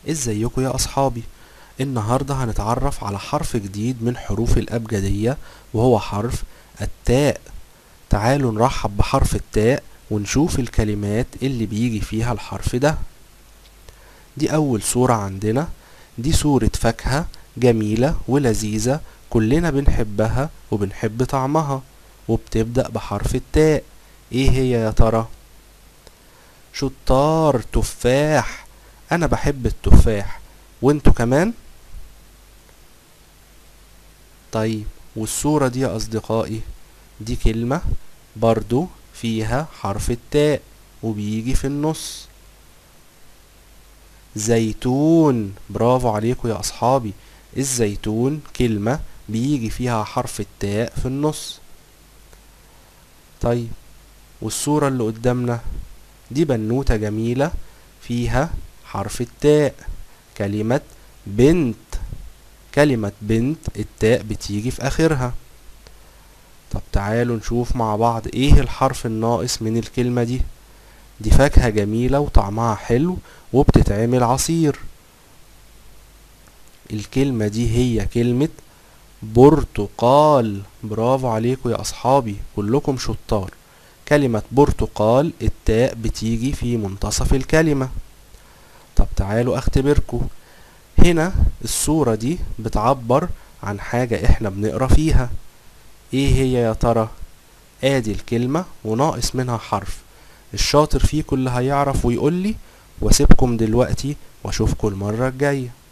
ازيكم يا اصحابي النهاردة هنتعرف على حرف جديد من حروف الابجدية وهو حرف التاء تعالوا نرحب بحرف التاء ونشوف الكلمات اللي بيجي فيها الحرف ده دي اول صورة عندنا دي صورة فاكهة جميلة ولذيذة كلنا بنحبها وبنحب طعمها وبتبدأ بحرف التاء ايه هي يا ترى شطار تفاح انا بحب التفاح وانتوا كمان طيب والصورة دي يا اصدقائي دي كلمة برضو فيها حرف التاء وبيجي في النص زيتون برافو عليكم يا اصحابي الزيتون كلمة بيجي فيها حرف التاء في النص طيب والصورة اللي قدامنا دي بنوتة جميلة فيها حرف التاء كلمة بنت كلمة بنت التاء بتيجي في آخرها طب تعالوا نشوف مع بعض ايه الحرف الناقص من الكلمة دي دي فاكهة جميلة وطعمها حلو وبتتعمل عصير الكلمة دي هي كلمة برتقال برافو عليكم يا أصحابي كلكم شطار كلمة برتقال التاء بتيجي في منتصف الكلمة طب تعالوا اختبركم هنا الصورة دي بتعبر عن حاجة احنا بنقرا فيها ايه هي يا ترى ادي الكلمة وناقص منها حرف الشاطر فيكم اللي هيعرف ويقولي واسيبكم دلوقتي واشوفكم المرة الجاية